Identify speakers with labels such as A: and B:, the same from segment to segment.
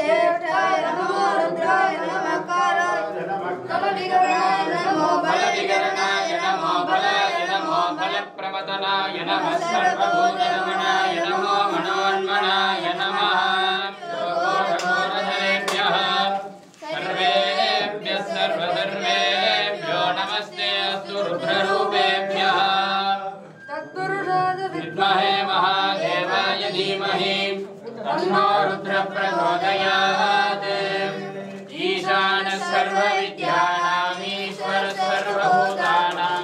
A: श्रेष्ठाय नमो रुद्राय नमः काराय कलविकरणाय नमो
B: बलविकरणाय नमो बलाय नमो बलप्रमदनाय नमः सर्वभूतरमणाय नमो मनोन्मनाय नमः घोरघोरधरेभ्यः सर्वेभ्यः सर्वधर्मेभ्यो नमस्ते अस्तु रुद्ररूपेभ्यः विद्महे महादेवाय धीमहि तन्नो रुद्रप्रचोदयात् ईशानः सर्वविद्यानामीश्वरः सर्वभूतानां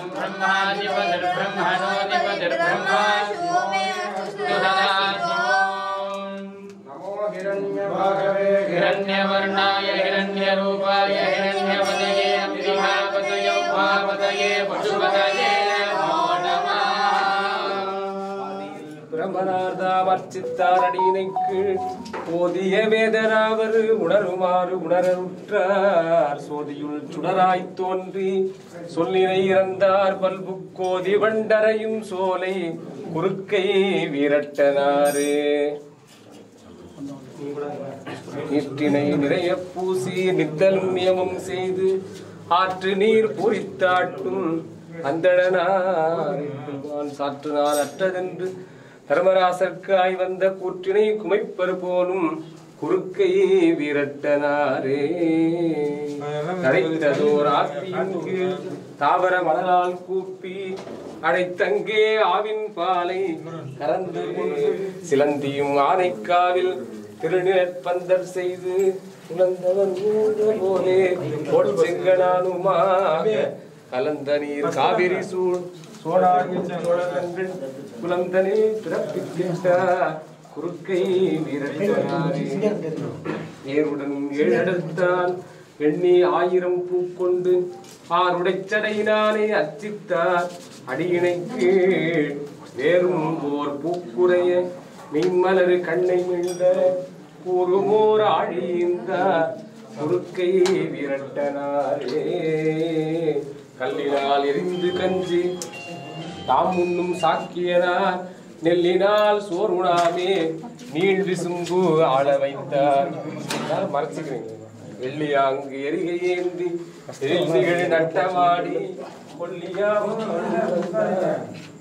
B: ब्रह्माधिपतिर्ब्रह्मणोऽधिपतिर्ब्रह्मा
C: नमो हिरण्यभागवे
B: हिरण्यवर्णाय हिरण्यरूपाय हिरण्यपतये अम्बिकापतये उमापतये पशुपतये नमो नमः
C: பிரமனார்தாமர்ச்சித்தார் அடியினைக்கு போதிய வேதராவர் உணருமாறு உணரவுற்றார் சோதியுள் சுடராய்த் தோன்றி சொல்லினை இறந்தார் பல்புக்கோதி வண்டரையும் சோலை குறுக்கை வீரட்டனாரே நீற்றினை நிறைய பூசி நித்தலும் நியமம் செய்து ஆற்று நீர் பூரித்தாட்டும் அந்தணனார் சாற்று நாள் அற்றதென்று தர்மராசர்க்காய் வந்த கூற்றினை குமைப்பர் போலும் குறுக்கை வீரட்டனாரே அடைத்ததோர் ஆப்பியின்கு தாவர மலரால் கூப்பி அடைத்தங்கே ஆவின் பாலை கறந்து கொண்டு சிலந்தியும் ஆனைக்காவில் திருநிற்பந்தர் செய்து உணர்ந்தவன் போலே போட்செங்கனானுமா கலந்த நீர் காவிரி சூழ் சோழாவில் சோழர்கள் குலந்தனில் பிறப்பிக்கின்ற குறுக்கை வீரட்டனாரே ஏருடன் ஏழெடுத்தான் எண்ணி ஆயிரம் பூக்கொண்டு ஆருடைச்சடையினானே அர்ச்சித்தார் அடியினைக்கு வேறும் ஓர் பூக்குடைய மின்மலரு கண்ணை மிழ்ந்த கூறுமோர் ஆழிந்தார் குறுக்கை விரட்டனாரே கல்லினால் எரிந்து கஞ்சி தாம் உண்ணும் சாக்கியனார் நெல்லினால் சோர் உணாமே நீள் விசும்பு ஆள வைத்தார் எல்லாரும் மறைச்சுக்கிறீங்க வெள்ளியாங்கு எரிகை ஏந்தி எரிநிகழ் நட்டமாடி கொல்லியா